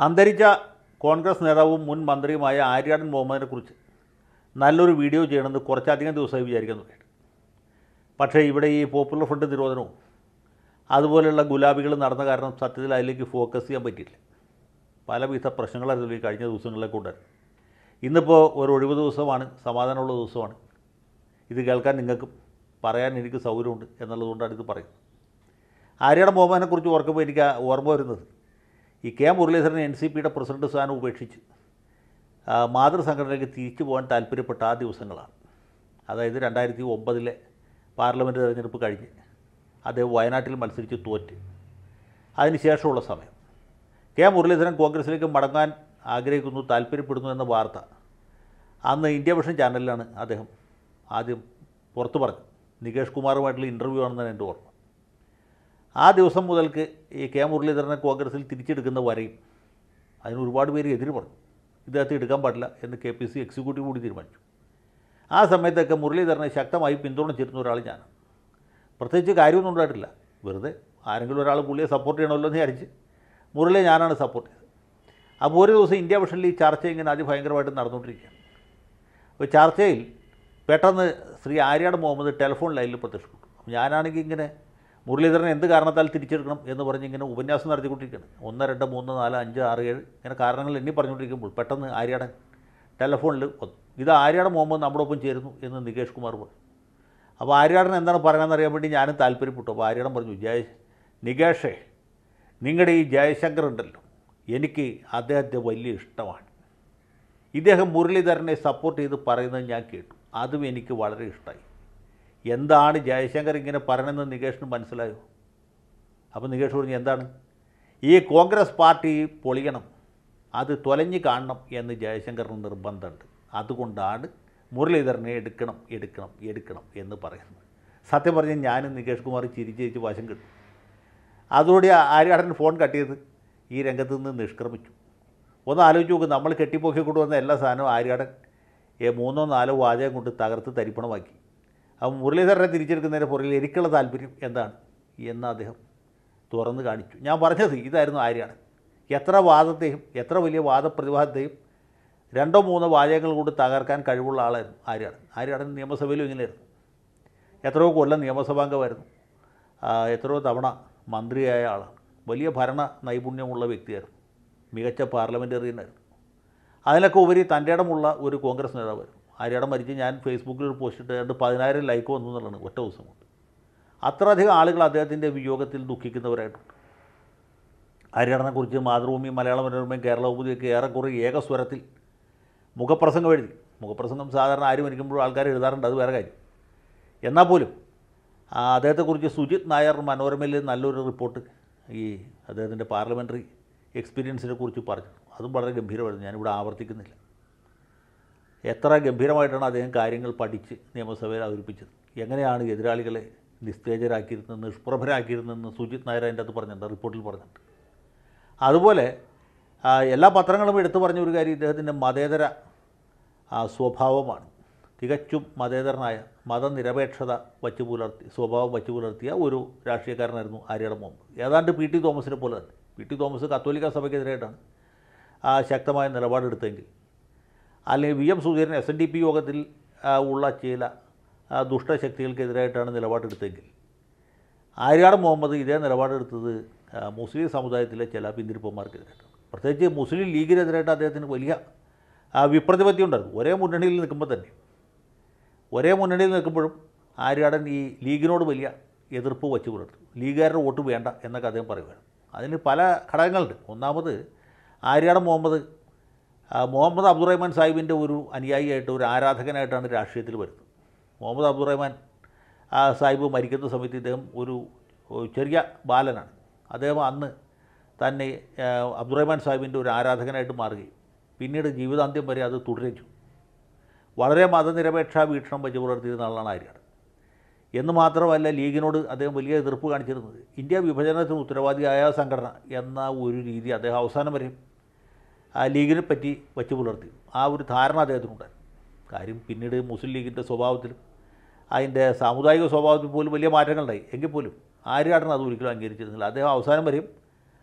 അന്തരിച്ച കോൺഗ്രസ് നേതാവും മുൻ മന്ത്രിയുമായ ആര്യാടൻ മുഹമ്മദിനെ കുറിച്ച് നല്ലൊരു വീഡിയോ ചെയ്യണമെന്ന് കുറച്ചധികം ദിവസമായി വിചാരിക്കാൻ തുടങ്ങിയിട്ട് പക്ഷേ ഇവിടെ ഈ പോപ്പുലർ ഫ്രണ്ട് നിരോധനവും അതുപോലെയുള്ള ഗുലാബികൾ നടന്ന കാരണം സത്യത്തിൽ അതിലേക്ക് ഫോക്കസ് ചെയ്യാൻ പറ്റിയില്ല പലവിധ പ്രശ്നങ്ങളായിരുന്നു ഈ കഴിഞ്ഞ ദിവസങ്ങളിലേക്ക് ഉണ്ടായിരുന്നു ഇന്നിപ്പോൾ ഒരു ഒഴിവ് ദിവസമാണ് സമാധാനമുള്ള ദിവസമാണ് ഇത് കേൾക്കാൻ നിങ്ങൾക്കും പറയാൻ എനിക്ക് സൗകര്യമുണ്ട് എന്നുള്ളതുകൊണ്ടാണ് ഇത് പറയുന്നത് ആര്യാട മോഹനെ കുറിച്ച് ഓർക്കുമ്പോൾ എനിക്ക് ആ ഓർമ്മ വരുന്നത് ഈ കെ മുരളീധരൻ എൻ സി പിയുടെ പ്രസിഡന്റ് സ്ഥാനം ഉപേക്ഷിച്ച് ആ, മാതൃസംഘടനയിലേക്ക് തിരിച്ചു പോകാൻ താല്പര്യപ്പെട്ട ആ ദിവസങ്ങളാണ് അതായത് രണ്ടായിരത്തി ഒമ്പതിലെ പാർലമെൻറ്റ് തെരഞ്ഞെടുപ്പ് കഴിഞ്ഞ് അദ്ദേഹം വയനാട്ടിൽ മത്സരിച്ച് തോറ്റ് അതിനുശേഷമുള്ള സമയം കെ മുരളീധരൻ കോൺഗ്രസിലേക്ക് മടങ്ങാൻ ആഗ്രഹിക്കുന്നു താല്പര്യപ്പെടുന്നു എന്ന വാർത്ത അന്ന് ഇന്ത്യ വിഷൻ ചാനലിലാണ് അദ്ദേഹം ആദ്യം പുറത്തു പറഞ്ഞത് നികേഷ് കുമാറുമായിട്ടുള്ള ഇൻ്റർവ്യൂ ആണെന്നാണ് എൻ്റെ ഓർമ്മ ആ ദിവസം മുതൽക്ക് ഈ കെ മുരളീധരനെ കോൺഗ്രസിൽ തിരിച്ചെടുക്കുന്ന വരെയും അതിന് ഒരുപാട് പേര് എതിര് പറഞ്ഞു ഇദ്ദേഹത്തെ എടുക്കാൻ പാടില്ല എന്ന് കെ പി സി എക്സിക്യൂട്ടീവ് കൂടി തീരുമാനിച്ചു ആ സമയത്തൊക്കെ മുരളീധരനെ ശക്തമായി പിന്തുണച്ചിരുന്ന ഒരാൾ ഞാനാണ് പ്രത്യേകിച്ച് കാര്യമൊന്നും ഉണ്ടായിട്ടില്ല വെറുതെ ആരെങ്കിലും ഒരാൾ പുള്ളിയെ സപ്പോർട്ട് ചെയ്യണമല്ലോ എന്ന് വിചാരിച്ച് മുരളിയെ ഞാനാണ് സപ്പോർട്ട് ചെയ്തത് അപ്പോൾ ഒരു ദിവസം ഇന്ത്യ വിഷനിൽ ഈ ചർച്ച ഇങ്ങനെ അതിഭയങ്കരമായിട്ട് നടന്നുകൊണ്ടിരിക്കുകയാണ് അപ്പോൾ ചർച്ചയിൽ പെട്ടെന്ന് ശ്രീ ആര്യാട് മുഹമ്മദ് ടെലിഫോൺ ലൈനിൽ പ്രത്യക്ഷപ്പെട്ടു അപ്പോൾ ഞാനാണെങ്കിൽ ഇങ്ങനെ മുരളീധരൻ എന്ത് കാരണത്താൽ തിരിച്ചെടുക്കണം എന്ന് പറഞ്ഞ് ഇങ്ങനെ ഉപന്യാസം നടത്തിക്കൊണ്ടിരിക്കുകയാണ് ഒന്ന് രണ്ട് മൂന്ന് നാല് അഞ്ച് ആറ് ഏഴ് ഇങ്ങനെ കാരണങ്ങൾ എണ്ണി പറഞ്ഞുകൊണ്ടിരിക്കുമ്പോൾ പെട്ടെന്ന് ആര്യാടൻ ടെലിഫോണിൽ വന്നു ഇത് ആര്യാട് മുഹമ്മദ് നമ്മുടെ ഒപ്പം ചേരുന്നു എന്ന് നികേഷ് കുമാർ പറഞ്ഞു അപ്പോൾ ആര്യാടൻ എന്താണ് പറയണമെന്ന് അറിയാൻ വേണ്ടി ഞാനും താല്പര്യപ്പെട്ടു അപ്പോൾ ആര്യാടൻ പറഞ്ഞു ജയ നികേഷേ നിങ്ങളുടെ ഈ ജയശങ്കർ ഉണ്ടല്ലോ എനിക്ക് അദ്ദേഹത്തെ വലിയ ഇഷ്ടമാണ് ഇദ്ദേഹം മുരളീധരനെ സപ്പോർട്ട് ചെയ്ത് പറയുന്നത് ഞാൻ കേട്ടു അതും എനിക്ക് വളരെ ഇഷ്ടമായി എന്താണ് ജയശങ്കർ ഇങ്ങനെ പറയണമെന്ന് നികേഷിന് മനസ്സിലായോ അപ്പോൾ നികേഷ് പറഞ്ഞു എന്താണ് ഈ കോൺഗ്രസ് പാർട്ടി പൊളിയണം അത് തൊലഞ്ഞ് കാണണം എന്ന് ജയശങ്കറിന് നിർബന്ധമുണ്ട് അതുകൊണ്ടാണ് മുരളീധരനെ എടുക്കണം എടുക്കണം എടുക്കണം എന്ന് പറയുന്നത് സത്യം പറഞ്ഞാൽ ഞാനും നികേഷ് കുമാർ ചിരിച്ച് ചിരിച്ച് വശം കിട്ടും അതോടെ ആര്യാടൻ ഫോൺ കട്ട് ചെയ്ത് ഈ രംഗത്ത് നിന്ന് നിഷ്ക്രമിച്ചു ഒന്ന് ആലോചിച്ച് നോക്ക് നമ്മൾ കെട്ടിപ്പൊക്കി കൊണ്ടുവന്ന എല്ലാ സാധനവും ആര്യാടൻ ഏ മൂന്നോ നാലോ വാചകം കൊണ്ട് തകർത്ത് തരിപ്പണമാക്കി അപ്പം മുരളീധരനെ തിരിച്ചെടുക്കുന്നതിന് പുറകിൽ എനിക്കുള്ള താല്പര്യം എന്താണ് എന്ന് അദ്ദേഹം തുറന്ന് കാണിച്ചു ഞാൻ പറഞ്ഞത് ഇതായിരുന്നു ആര്യാടൻ എത്ര വാദത്തെയും എത്ര വലിയ വാദപ്രതിവാദത്തെയും രണ്ടോ മൂന്നോ വാചകങ്ങൾ കൊണ്ട് തകർക്കാൻ കഴിവുള്ള ആളായിരുന്നു ആര്യാടൻ ആര്യാടൻ നിയമസഭയിലും ഇങ്ങനെയായിരുന്നു എത്രയോ കൊല്ലം നിയമസഭാംഗമായിരുന്നു ആ, എത്രയോ തവണ മന്ത്രിയായ ആളാണ് വലിയ ഭരണ നൈപുണ്യമുള്ള വ്യക്തിയായിരുന്നു മികച്ച പാർലമെൻറ്റേറിയനായിരുന്നു അതിനൊക്കെ ഉപരി തൻ്റെ ഇടമുള്ള ഒരു കോൺഗ്രസ് നേതാവായിരുന്നു ആര്യാടൻ മരിച്ച് ഞാൻ ഫേസ്ബുക്കിൽ ഒരു പോസ്റ്റ് ഇട്ട് രണ്ട് പതിനായിരം ലൈക്ക് വന്നു എന്നുള്ളതാണ് ഒറ്റ ദിവസം കൊണ്ട് അത്രയധികം ആളുകൾ അദ്ദേഹത്തിൻ്റെ വിയോഗത്തിൽ ദുഃഖിക്കുന്നവരായിട്ടുണ്ട് ആര്യാടനെക്കുറിച്ച് മാതൃഭൂമി മലയാള മനോരമയും കേരള ഉപതിയൊക്കെ ഏറെക്കുറെ ഏകസ്വരത്തിൽ മുഖപ്രസംഗം എഴുതി മുഖപ്രസംഗം സാധാരണ ആരും മരിക്കുമ്പോഴും ആൾക്കാർ എഴുതാറുണ്ട് അത് വേറെ കാര്യം എന്നാൽ പോലും ആ, അദ്ദേഹത്തെക്കുറിച്ച് സുജിത് നായർ മനോരമയിൽ നല്ലൊരു റിപ്പോർട്ട് ഈ അദ്ദേഹത്തിൻ്റെ പാർലമെൻ്ററി എക്സ്പീരിയൻസിനെ കുറിച്ച് പറഞ്ഞു അതും വളരെ ഗംഭീരമായിരുന്നു ഞാനിവിടെ ആവർത്തിക്കുന്നില്ല എത്ര ഗംഭീരമായിട്ടാണ് അദ്ദേഹം കാര്യങ്ങൾ പഠിച്ച് നിയമസഭയിൽ അവതരിപ്പിച്ചത് എങ്ങനെയാണ് എതിരാളികളെ നിസ്തേജരാക്കിയിരുന്നത് നിഷ്പ്രഭരാക്കിയിരുന്നതെന്ന് സുജിത് നായർ അതിൻ്റെ അകത്ത് പറഞ്ഞിട്ടുണ്ട് റിപ്പോർട്ടിൽ പറഞ്ഞിട്ടുണ്ട് അതുപോലെ ആ, എല്ലാ പത്രങ്ങളും എടുത്തു പറഞ്ഞ ഒരു കാര്യം ഇദ്ദേഹത്തിൻ്റെ മതേതര ആ, സ്വഭാവമാണ് തികച്ചും മതേതരനായ മതനിരപേക്ഷത വച്ചു പുലർത്തി സ്വഭാവം വച്ചു പുലർത്തിയ ഒരു രാഷ്ട്രീയക്കാരനായിരുന്നു ആര്യാടൻ മുഹമ്മദ് ഏതാണ്ട് പി ടി തോമസിനെ പോലെ തന്നെ പി ടി തോമസ് കത്തോലിക്ക സഭയ്ക്കെതിരായിട്ടാണ് ആ ശക്തമായ നിലപാടെടുത്തെങ്കിൽ അല്ലെങ്കിൽ V M Sudheeran S N D P യോഗത്തിൽ ആ, ഉള്ള ചില ആ, ദുഷ്ടശക്തികൾക്കെതിരായിട്ടാണ് നിലപാടെടുത്തെങ്കിൽ ആര്യാട് മുഹമ്മദ് ഇതേ നിലപാടെടുത്തത് ആ, മുസ്ലിം സമുദായത്തിലെ ചില പിന്തിരിപ്പന്മാർക്കെതിരായിട്ടാണ് പ്രത്യേകിച്ച് മുസ്ലിം ലീഗിനെതിരായിട്ട് അദ്ദേഹത്തിന് വലിയ ആ, വിപ്രതിപത്തി ഉണ്ടായിരുന്നു ഒരേ മുന്നണിയിൽ നിൽക്കുമ്പോൾ തന്നെ ഒരേ മുന്നണിയിൽ നിൽക്കുമ്പോഴും ആര്യാടൻ ഈ ലീഗിനോട് വലിയ എതിർപ്പ് വച്ചു പുലർത്തും ലീഗുകാരുടെ വോട്ട് വേണ്ട എന്നൊക്കെ അദ്ദേഹം പറയുകയാണ് അതിന് പല ഘടകങ്ങളുണ്ട് ഒന്നാമത് ആര്യാടൻ മുഹമ്മദ് ആ, മുഹമ്മദ് അബ്ദുറഹ്മാൻ സാഹിബിൻ്റെ ഒരു അനുയായിയായിട്ട് ഒരു ആരാധകനായിട്ടാണ് രാഷ്ട്രീയത്തിൽ വരുന്നത് മുഹമ്മദ് അബ്ദുറഹ്മാൻ ആ, സാഹിബ് മരിക്കുന്ന സമയത്ത് ഇദ്ദേഹം ഒരു ഒരു ചെറിയ ബാലനാണ് അദ്ദേഹം അന്ന് തന്നെ ആ, അബ്ദുറഹ്മാൻ സാഹിബിൻ്റെ ഒരു ആരാധകനായിട്ട് മാറുകയും പിന്നീട് ജീവിതാന്ത്യം വരെ അത് തുടരുകയും വളരെ മതനിരപേക്ഷ വീക്ഷണം വെച്ച് പുലർത്തിയിരുന്ന ആളാണ് ആര്യാട് എന്ന് മാത്രമല്ല ലീഗിനോട് അദ്ദേഹം വലിയ എതിർപ്പ് കാണിച്ചിരുന്നത് ഇന്ത്യ വിഭജനത്തിന് ഉത്തരവാദിയായ സംഘടന എന്ന ഒരു രീതി അദ്ദേഹം അവസാനം വരെയും ആ ലീഗിനെ പറ്റി വച്ച് പുലർത്തി ആ ഒരു ധാരണ അദ്ദേഹത്തിനുണ്ടായിരുന്നു കാര്യം പിന്നീട് മുസ്ലിം ലീഗിൻ്റെ സ്വഭാവത്തിലും അതിൻ്റെ സാമുദായിക സ്വഭാവത്തിൽ പോലും വലിയ മാറ്റങ്ങളുണ്ടായി എങ്കിൽ പോലും ആര്യാടൻ അത് ഒരിക്കലും അംഗീകരിച്ചിരുന്നില്ല അദ്ദേഹം അവസാനം വരെയും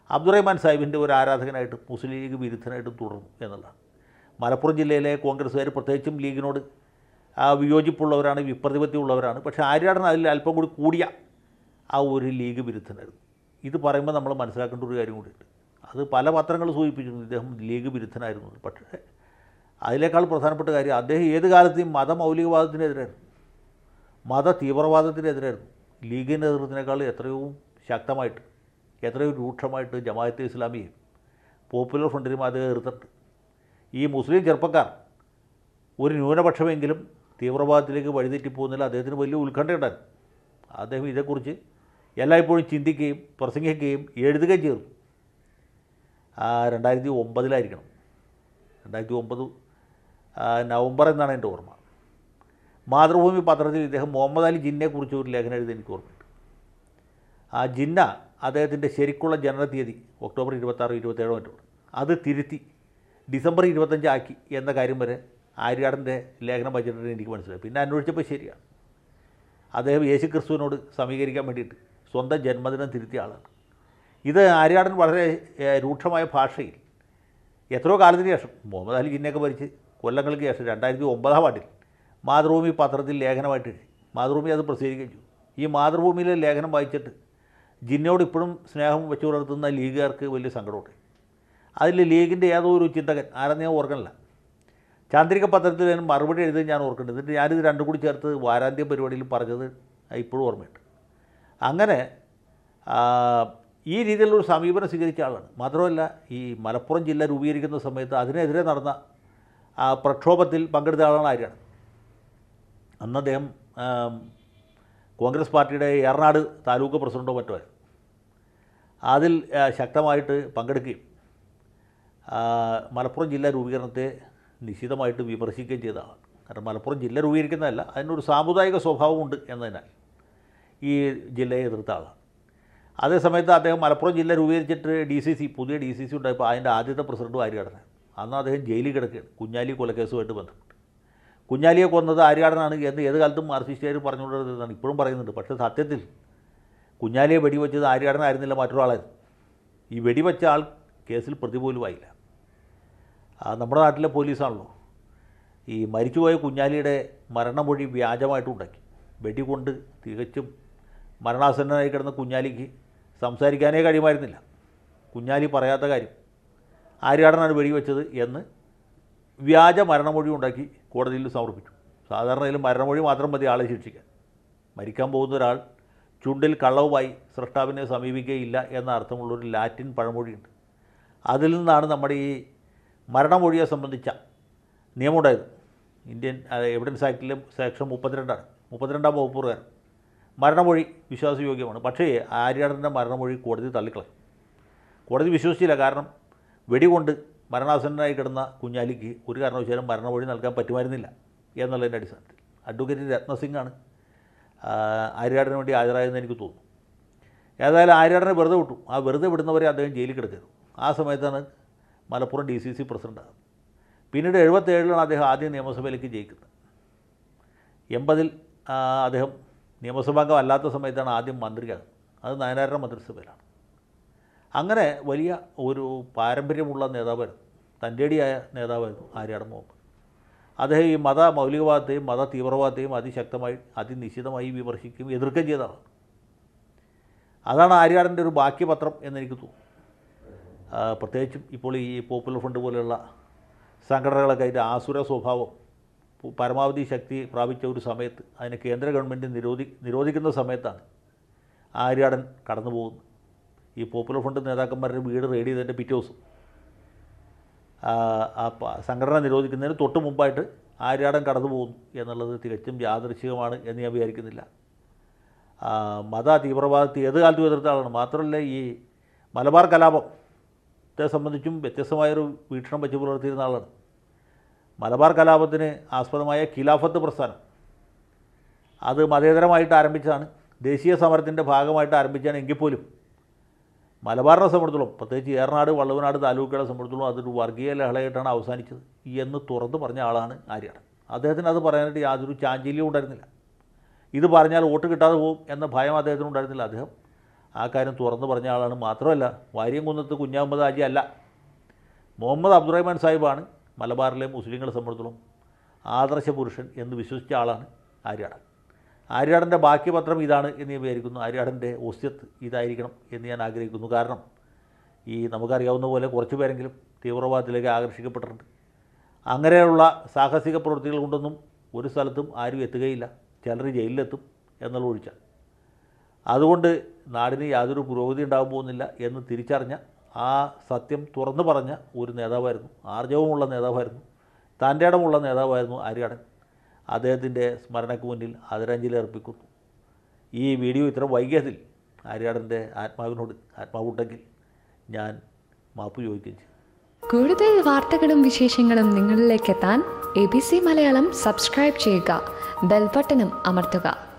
അബ്ദുറഹ്മാൻ സാഹിബിൻ്റെ ഒരു ആരാധകനായിട്ട് മുസ്ലിം ലീഗ് വിരുദ്ധനായിട്ടും തുടർന്നു എന്നുള്ളതാണ് മലപ്പുറം ജില്ലയിലെ കോൺഗ്രസ്സുകാർ പ്രത്യേകിച്ചും ലീഗിനോട് ആ വിയോജിപ്പുള്ളവരാണ് വിപ്രതിപത്തിയുള്ളവരാണ് പക്ഷേ ആര്യാടൻ അതിൽ അല്പം കൂടി കൂടിയ ആ ഒരു ലീഗ് വിരുദ്ധനായിരുന്നു ഇത് പറയുമ്പോൾ നമ്മൾ മനസ്സിലാക്കേണ്ട ഒരു കാര്യം കൂടിയുണ്ട് അത് പല പത്രങ്ങൾ സൂചിപ്പിച്ചിരുന്നു ഇദ്ദേഹം ലീഗ് വിരുദ്ധനായിരുന്നു പക്ഷേ അതിനേക്കാൾ പ്രധാനപ്പെട്ട കാര്യം അദ്ദേഹം ഏത് കാലത്തെയും മതമൗലികവാദത്തിനെതിരായിരുന്നു മത തീവ്രവാദത്തിനെതിരായിരുന്നു ലീഗിൻ്റെ നേതൃത്വത്തിനേക്കാൾ എത്രയോ ശക്തമായിട്ട് എത്രയോ രൂക്ഷമായിട്ട് ജമാഅത്തെ ഇസ്ലാമിയും പോപ്പുലർ ഫ്രണ്ടിനും അദ്ദേഹം എതിർത്തിട്ടുണ്ട് ഈ മുസ്ലിം ചെറുപ്പക്കാർ ഒരു ന്യൂനപക്ഷമെങ്കിലും തീവ്രവാദത്തിലേക്ക് വഴിതെറ്റി പോകുന്നതിൽ അദ്ദേഹത്തിന് വലിയ ഉത്കണ്ഠയുണ്ടായിരുന്നു അദ്ദേഹം ഇതേക്കുറിച്ച് എല്ലായ്പ്പോഴും ചിന്തിക്കുകയും പ്രസംഗിക്കുകയും എഴുതുകയും ചെയ്തു ആ രണ്ടായിരത്തി ഒമ്പതിലായിരിക്കണം രണ്ടായിരത്തി ഒമ്പത് നവംബർ എന്നാണ് എൻ്റെ ഓർമ്മ മാതൃഭൂമി പത്രത്തിൽ ഇദ്ദേഹം മുഹമ്മദ് അലി ജിന്നയെക്കുറിച്ച് ഒരു ലേഖനം എഴുതി എനിക്ക് ഓർമ്മയുണ്ട് ആ ജിന്ന അദ്ദേഹത്തിൻ്റെ ശരിക്കുള്ള ജനനത്തീയതി ഒക്ടോബർ ഇരുപത്താറ് ഇരുപത്തേഴോ മറ്റോ അത് തിരുത്തി ഡിസംബർ ഇരുപത്തഞ്ച് ആക്കി എന്ന കാര്യം വരെ ആര്യാടൻ്റെ ലേഖനം വായിച്ചിട്ട് എനിക്ക് മനസ്സിലായി പിന്നെ അന്വേഷിച്ചപ്പോൾ ശരിയാണ് അദ്ദേഹം യേശു ക്രിസ്തുവിനോട് സമീകരിക്കാൻ വേണ്ടിയിട്ട് സ്വന്തം ജന്മദിനം തിരുത്തിയ ആളാണ് ഇത് ആര്യാടൻ വളരെ ഏഹ്, രൂക്ഷമായ ഭാഷയിൽ എത്രയോ കാലത്തിന് ശേഷം മുഹമ്മദ് അലി ജിന്നയൊക്കെ ഭരിച്ച് കൊല്ലങ്ങൾക്ക് ശേഷം രണ്ടായിരത്തി ഒമ്പതാം ആണ്ടിൽ മാതൃഭൂമി പത്രത്തിൽ ലേഖനമായിട്ട് എഴുതി മാതൃഭൂമി അത് പ്രസിദ്ധീകരിക്കുകയും ചെയ്തു ഈ മാതൃഭൂമിയിലെ ലേഖനം വായിച്ചിട്ട് ജിന്നയോട് ഇപ്പോഴും സ്നേഹം വെച്ചു പുലർത്തുന്ന ലീഗുകാർക്ക് വലിയ സങ്കടമുണ്ട് അതിൽ ലീഗിൻ്റെ ഏതോ ഒരു ചിന്തകൻ ആരെന്ന് ഞാൻ ഓർക്കണില്ല ചാന്ദ്രിക പത്രത്തിൽ ഞാൻ മറുപടി എഴുതി ഞാൻ ഓർക്കുന്നുണ്ട് എന്നിട്ട് ഞാനിത് രണ്ടും കൂടി ചേർത്ത് വാരാന്ത്യ പരിപാടിയിൽ പറഞ്ഞത് ഇപ്പോഴും ഓർമ്മയുണ്ട് അങ്ങനെ ആ, ഈ രീതിയിലുള്ളൊരു സമീപനം സ്വീകരിച്ച ആളാണ് മാത്രമല്ല ഈ മലപ്പുറം ജില്ല രൂപീകരിക്കുന്ന സമയത്ത് അതിനെതിരെ നടന്ന ആ പ്രക്ഷോഭത്തിൽ പങ്കെടുത്ത ആളാണ് ആര്യാണ് അന്ന് അദ്ദേഹം ആം, കോൺഗ്രസ് പാർട്ടിയുടെ ഏറനാട് താലൂക്ക് പ്രസിഡൻറ്റോ മറ്റോ ആയിരുന്നു അതിൽ ആ, ശക്തമായിട്ട് പങ്കെടുക്കുകയും ആ, മലപ്പുറം ജില്ലാ രൂപീകരണത്തെ നിശിതമായിട്ട് വിമർശിക്കുകയും ചെയ്ത ആളാണ് കാരണം മലപ്പുറം ജില്ല രൂപീകരിക്കുന്നതല്ല അതിനൊരു സാമുദായിക സ്വഭാവമുണ്ട് എന്നതിനാൽ ഈ ജില്ലയെ എതിർത്ത ആളാണ് അതേ സമയത്ത് അദ്ദേഹം മലപ്പുറം ജില്ല രൂപീകരിച്ചിട്ട് ഡി സി സി പുതിയ ഡി സി സി ഉണ്ടായപ്പോൾ അതിൻ്റെ ആദ്യത്തെ പ്രസിഡൻറ്റും ആര്യാടനാണ് അന്ന് അദ്ദേഹം ജയിലിൽ കിടക്കുകയാണ് കുഞ്ഞാലി കൊലക്കേസുമായിട്ട് ബന്ധപ്പെട്ട് കുഞ്ഞാലിയെ കൊന്നത് ആര്യാടനാണ് എന്ന് ഏത് കാലത്തും മാർക്സിസ്റ്റുകാർ പറഞ്ഞുകൊണ്ടിരുന്നതാണ് ഇപ്പോഴും പറയുന്നുണ്ട് പക്ഷേ സത്യത്തിൽ കുഞ്ഞാലിയെ വെടിവെച്ചത് ആര്യാടനായിരുന്നില്ല മറ്റൊരാളായിരുന്നു ഈ വെടിവെച്ച ആൾ കേസിൽ പ്രതി പോലും ആയില്ല ആ നമ്മുടെ നാട്ടിലെ പോലീസാണല്ലോ ഈ മരിച്ചുപോയ കുഞ്ഞാലിയുടെ മരണമൊഴി വ്യാജമായിട്ട് ഉണ്ടാക്കി വെടികൊണ്ട് തികച്ചും മരണാസന്നനായി കിടന്ന കുഞ്ഞാലിക്ക് സംസാരിക്കാനേ കഴിയുമായിരുന്നില്ല കുഞ്ഞാലി പറയാത്ത കാര്യം ആര്യാടനാണ് വെടിവെച്ചത് എന്ന് വ്യാജ മരണമൊഴി ഉണ്ടാക്കി കോടതിയിൽ സമർപ്പിച്ചു സാധാരണ ഇതിൽ മരണമൊഴി മാത്രം മതി ആളെ ശിക്ഷിക്കാൻ മരിക്കാൻ പോകുന്ന ഒരാൾ ചുണ്ടിൽ കള്ളവുമായി സൃഷ്ടാവിനെ സമീപിക്കുകയില്ല എന്ന അർത്ഥമുള്ളൊരു ലാറ്റിൻ പഴമൊഴിയുണ്ട് അതിൽ നിന്നാണ് നമ്മുടെ ഈ മരണമൊഴിയെ സംബന്ധിച്ച നിയമമുണ്ടായത് ഇന്ത്യൻ അത് എവിഡൻസ് ആക്ടിലെ സെക്ഷൻ മുപ്പത്തിരണ്ടാണ് മുപ്പത്തിരണ്ടാം വകുപ്പ് പ്രകാരം മരണമൊഴി വിശ്വാസയോഗ്യമാണ് പക്ഷേ ആര്യാടൻ്റെ മരണമൊഴി കോടതി തള്ളിക്കളയും കോടതി വിശ്വസിച്ചില്ല കാരണം വെടികൊണ്ട് മരണാസന്നനായി കിടന്ന കുഞ്ഞാലിക്ക് ഒരു കാരണവശാലും മരണമൊഴി നൽകാൻ പറ്റുമായിരുന്നില്ല എന്നുള്ളതിൻ്റെ അടിസ്ഥാനത്തിൽ അഡ്വക്കേറ്റ് രത്നസിംഗാണ് ആ, ആര്യാടന് വേണ്ടി ഹാജരായതെന്ന് എനിക്ക് തോന്നുന്നു ഏതായാലും ആര്യാടനെ വെറുതെ വിട്ടു ആ വെറുതെ വിടുന്നവരെ അദ്ദേഹം ജയിലിൽ കിടക്കരുത് ആ സമയത്താണ് മലപ്പുറം ഡി സി സി പ്രസിഡൻ്റാകുന്നത് പിന്നീട് എഴുപത്തേഴിലാണ് അദ്ദേഹം ആദ്യം നിയമസഭയിലേക്ക് ജയിക്കുന്നത് എൺപതിൽ ആ, അദ്ദേഹം നിയമസഭാംഗം അല്ലാത്ത സമയത്താണ് ആദ്യം മന്ത്രിയാകുന്നത് അത് നയനാരുടെ മന്ത്രിസഭയിലാണ് അങ്ങനെ വലിയ ഒരു പാരമ്പര്യമുള്ള നേതാവായിരുന്നു തൻ്റെടിയായ നേതാവായിരുന്നു ആര്യാടൻ മുഹമ്മദ് അദ്ദേഹം ഈ മത മൗലികവാദത്തെയും മത തീവ്രവാദത്തെയും അതിശക്തമായി അതിനിശ്ചിതമായി വിമർശിക്കുകയും എതിർക്കുകയും ചെയ്ത ആളാണ് അതാണ് ആര്യാടൻ്റെ ഒരു ബാക്കിപത്രം എന്നെനിക്ക് തോന്നുന്നു ആ, പ്രത്യേകിച്ചും ഇപ്പോൾ ഈ പോപ്പുലർ ഫ്രണ്ട് പോലെയുള്ള സംഘടനകളൊക്കെ അതിൻ്റെ ആസുര സ്വഭാവം പു- പരമാവധി ശക്തി പ്രാപിച്ച ഒരു സമയത്ത് അതിനെ കേന്ദ്ര ഗവൺമെൻറ് നിരോധി നിരോധിക്കുന്ന സമയത്താണ് ആര്യാടൻ കടന്നു പോകുന്നത് ഈ പോപ്പുലർ ഫ്രണ്ട് നേതാക്കന്മാരുടെ വീട് റെയ്ഡ് ചെയ്തതിൻ്റെ പിറ്റേ ദിവസം ആ, ആ പ- സംഘടന നിരോധിക്കുന്നതിന് തൊട്ട് മുമ്പായിട്ട് ആര്യാടൻ കടന്നു പോകുന്നു എന്നുള്ളത് തികച്ചും യാദൃശികമാണ് എന്ന് ഞാൻ വിചാരിക്കുന്നില്ല ആ, മത തീവ്രവാദത്തെ ഏത് കാലത്തും എതിർത്ത ആളാണ് മാത്രമല്ല ഈ മലബാർ കലാപത്തെ സംബന്ധിച്ചും വ്യത്യസ്തമായൊരു വീക്ഷണം വെച്ച് പുലർത്തിയിരുന്ന ആളാണ് മലബാർ കലാപത്തിന് ആസ്പദമായ ഖിലാഫത്ത് പ്രസ്ഥാനം അത് മതേതരമായിട്ട് ആരംഭിച്ചതാണ് ദേശീയ സമരത്തിൻ്റെ ഭാഗമായിട്ട് ആരംഭിച്ചാണ് എങ്കിൽ പോലും മലബാറിനെ സംബന്ധിച്ചിടത്തോളം പ്രത്യേകിച്ച് ഏറനാട് വള്ളവനാട് താലൂക്കുകളെ സംബന്ധിച്ചിടത്തോളം അതൊരു വർഗീയ ലഹളയായിട്ടാണ് അവസാനിച്ചത് എന്ന് തുറന്ന് പറഞ്ഞ ആളാണ് ആര്യാടൻ അദ്ദേഹത്തിന് അത് പറയാനായിട്ട് യാതൊരു ചാഞ്ചല്യവും ഉണ്ടായിരുന്നില്ല ഇത് പറഞ്ഞാൽ വോട്ട് കിട്ടാതെ പോകും എന്ന ഭയം അദ്ദേഹത്തിന് ഉണ്ടായിരുന്നില്ല അദ്ദേഹം ആ കാര്യം തുറന്നു പറഞ്ഞ ആളാണ് മാത്രമല്ല വാര്യംകുന്നത്ത് കുഞ്ഞാമുഹമ്മദ് ഹാജി അല്ല മുഹമ്മദ് അബ്ദുറഹ്മാൻ സാഹിബാണ് മലബാറിലെ മുസ്ലിങ്ങളെ സംബന്ധിച്ചിടത്തോളം ആദർശ പുരുഷൻ എന്ന് വിശ്വസിച്ച ആളാണ് ആര്യാടൻ ആര്യാടൻ്റെ ബാക്കി പത്രം ഇതാണ് എന്ന് ഞാൻ വിചാരിക്കുന്നു ആര്യാടൻ്റെ ഒസ്യത്ത് ഇതായിരിക്കണം എന്ന് ഞാൻ ആഗ്രഹിക്കുന്നു കാരണം ഈ നമുക്കറിയാവുന്ന പോലെ കുറച്ച് പേരെങ്കിലും തീവ്രവാദത്തിലേക്ക് ആകർഷിക്കപ്പെട്ടിട്ടുണ്ട് അങ്ങനെയുള്ള സാഹസിക പ്രവൃത്തികൾ കൊണ്ടൊന്നും ഒരു സ്ഥലത്തും ആരും എത്തുകയില്ല ചിലർ ജയിലിലെത്തും എന്നുള്ള ഒഴിച്ചാൽ അതുകൊണ്ട് നാടിന് യാതൊരു പുരോഗതി ഉണ്ടാകാൻ പോകുന്നില്ല എന്ന് തിരിച്ചറിഞ്ഞ ആ സത്യം തുറന്നു പറഞ്ഞ ഒരു നേതാവായിരുന്നു ആർജവമുള്ള നേതാവായിരുന്നു തൻ്റെ ഇടമുള്ള നേതാവായിരുന്നു ആര്യാടൻ അദ്ദേഹത്തിൻ്റെ സ്മരണയ്ക്ക് മുന്നിൽ ആദരാഞ്ജലി അർപ്പിക്കുന്നു ഈ വീഡിയോ ഇത്ര വൈകിയതിൽ ആര്യാടൻ്റെ ആത്മാവിനോട് ആത്മാവുണ്ടെങ്കിൽ ഞാൻ മാപ്പ് ചോദിക്കുകയും ചെയ്യും കൂടുതൽ വാർത്തകളും വിശേഷങ്ങളും നിങ്ങളിലേക്ക് എത്താൻ A B C Malayalam subscribe ചെയ്യുക ബെൽബട്ടനും അമർത്തുക